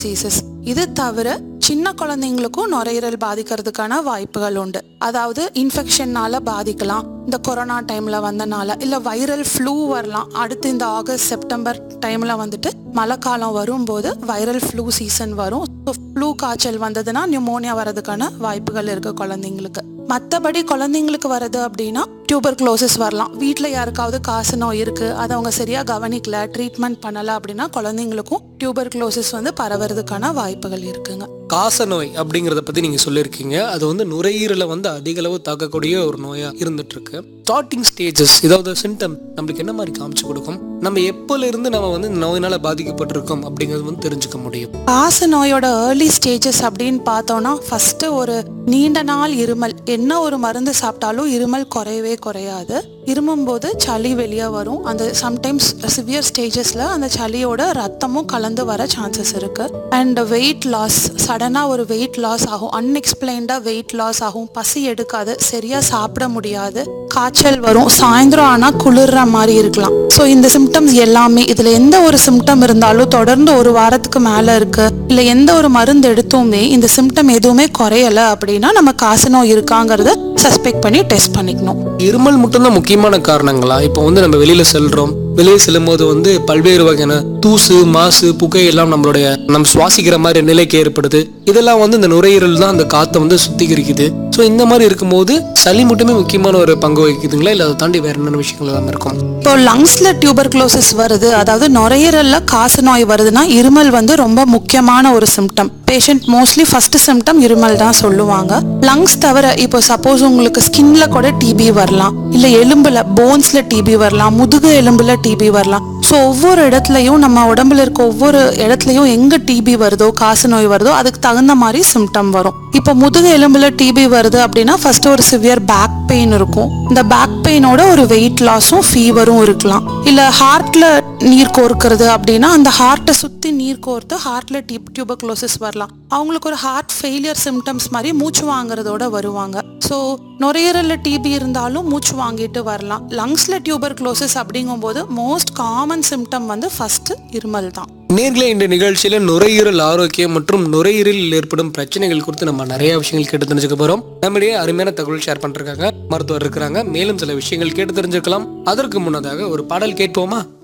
diseases. இது தவிர சின்ன குழந்தைங்களுக்கும் நுரையீரல் பாதிக்கிறதுக்கான வாய்ப்புகள் உண்டு அதாவது இன்ஃபெக்ஷன்னால பாதிக்கலாம் இந்த கொரோனா டைம்ல வந்தனால இல்ல வைரல் ஃப்ளூ வரலாம் அடுத்து இந்த ஆகஸ்ட் செப்டம்பர் டைம்ல வந்துட்டு மழை காலம் வரும்போது வைரல் ஃப்ளூ சீசன் வரும் ஃப்ளூ காய்ச்சல் வந்ததுன்னா நியூமோனியா வரதுக்கான வாய்ப்புகள் இருக்கு குழந்தைங்களுக்கு மற்றபடி குழந்தைங்களுக்கு வருது அப்படின்னா டியூபர் க்ளோசஸ் வரலாம் வீட்டில் யாருக்காவது காசு நோய் இருக்கு அதை அவங்க சரியா கவனிக்கல ட்ரீட்மெண்ட் பண்ணல அப்படின்னா குழந்தைங்களுக்கும் டியூபர் க்ளோசஸ் வந்து பரவறதுக்கான வாய்ப்புகள் இருக்குங்க காச நோய் அப்படிங்கறத பத்தி நீங்க சொல்லியிருக்கீங்க அது வந்து நுரையீரலை வந்து அதிக அளவு தாக்கக்கூடிய ஒரு நோயா இருந்துட்டு இருக்கு ஸ்டார்டிங் ஸ்டேஜஸ் இதாவது சிம்டம் நம்மளுக்கு என்ன மாதிரி காமிச்சு கொடுக்கும் நம்ம எப்போல இருந்து நம்ம வந்து இந்த நோயினால பாதிக்கப்பட்டிருக்கோம் அப்படிங்கிறது வந்து தெரிஞ்சுக்க முடியும் காசு நோயோட ஏர்லி ஸ்டேஜஸ் அப்படின்னு பார்த்தோம்னா ஃபர்ஸ்ட் ஒரு நீண்ட நாள் இருமல் என்ன ஒரு மருந்து சாப்பிட்டாலும் இருமல் குறையவே குறையாது இருமும் போது சளி வெளியே வரும் அந்த சம்டைம்ஸ் சிவியர் ஸ்டேஜஸ்ல அந்த சளியோட ரத்தமும் கலந்து வர சான்சஸ் இருக்கு அண்ட் வெயிட் லாஸ் சடனா ஒரு வெயிட் லாஸ் ஆகும் அன்எக்ஸ்பிளைன்டா வெயிட் லாஸ் ஆகும் பசி எடுக்காது சரியா சாப்பிட முடியாது காய்ச்சல் வரும் சாயந்தரம் ஆனா குளிர்ற மாதிரி இருக்கலாம் ஸோ இந்த சிம்டம்ஸ் எல்லாமே இதுல எந்த ஒரு சிம்டம் இருந்தாலும் தொடர்ந்து ஒரு வாரத்துக்கு மேல இருக்கு இல்ல எந்த ஒரு மருந்து எடுத்துமே இந்த சிம்டம் எதுவுமே குறையல அப்படின்னா நம்ம காசு நோய் இருக்காங்கிறத சஸ்பெக்ட் பண்ணி டெஸ்ட் பண்ணிக்கணும் இருமல் மட்டும்தான் முக்கியமான காரணங்களா இப்போ வந்து நம்ம வெளியில செல்றோம் வெளியே செல்லும்போது வந்து பல்வேறு வகையான தூசு மாசு புகை எல்லாம் நம்மளுடைய நம்ம சுவாசிக்கிற மாதிரி நிலைக்கு ஏற்படுது இதெல்லாம் வந்து இந்த நுரையீரல் தான் அந்த காத்தை வந்து சுத்திகரிக்குது ஸோ இந்த மாதிரி இருக்கும்போது சளி மட்டுமே முக்கியமான ஒரு பங்கு வகிக்குதுங்களா இல்லை அதை தாண்டி வேற என்னென்ன விஷயங்கள் எல்லாம் இருக்கும் இப்போ லங்ஸ்ல டியூபர் க்ளோசிஸ் வருது அதாவது நுரையீரல்ல காசு நோய் வருதுன்னா இருமல் வந்து ரொம்ப முக்கியமான ஒரு symptom patient mostly first symptom இருமல் தான் சொல்லுவாங்க லங்ஸ் தவிர இப்போ சப்போஸ் உங்களுக்கு ஸ்கின்ல கூட டிபி வரலாம் இல்ல எலும்புல போன்ஸ்ல டிபி வரலாம் முதுகு எலும்புல டிபி வரலாம் ஸோ ஒவ்வொரு இடத்துலையும் நம்ம உடம்புல இருக்க ஒவ்வொரு இடத்துலையும் எங்க டிபி வருதோ காசு நோய் வருதோ அதுக்கு தகுந்த மாதிரி சிம்டம் வரும் இப்போ முதுகு எலும்புல டிபி வருது அப்படின்னா ஃபர்ஸ்ட் ஒரு சிவியர் பேக் பெயின் இருக்கும் இந்த பேக் பெயினோட ஒரு வெயிட் லாஸும் ஃபீவரும் இருக்கலாம் இல்ல ஹார்ட்ல நீர் கோர்க்கிறது அப்படின்னா அந்த ஹார்ட்டை சுத்தி நீர் கோர்த்து ஹார்ட்ல டியூப் டியூபக்ளோசிஸ் வரலாம் அவங்களுக்கு ஒரு ஹார்ட் ஃபெயிலியர் சிம்டம்ஸ் மாதிரி மூச்சு வாங்குறதோட வருவாங்க ஸோ நுரையீரல்ல டிபி இருந்தாலும் மூச்சு வாங்கிட்டு வரலாம் லங்ஸ்ல டியூபர் க்ளோசிஸ் அப்படிங்கும்போது மோஸ்ட் காமன் சிம்டம் வந்து ஃபர்ஸ்ட் இருமல் தான் நேர்களே இந்த நிகழ்ச்சியில நுரையீரல் ஆரோக்கியம் மற்றும் நுரையீரலில் ஏற்படும் பிரச்சனைகள் குறித்து நம்ம நிறைய விஷயங்கள் கேட்டு தெரிஞ்சுக்க போறோம் நம்மிடையே அருமையான தகவல் ஷேர் பண்றாங்க மருத்துவர் இருக்கிறாங்க மேலும் சில விஷயங்கள் கேட்டு தெரிஞ்சுக்கலாம் அதற்கு முன்னதாக ஒரு பாடல் கேட்போமா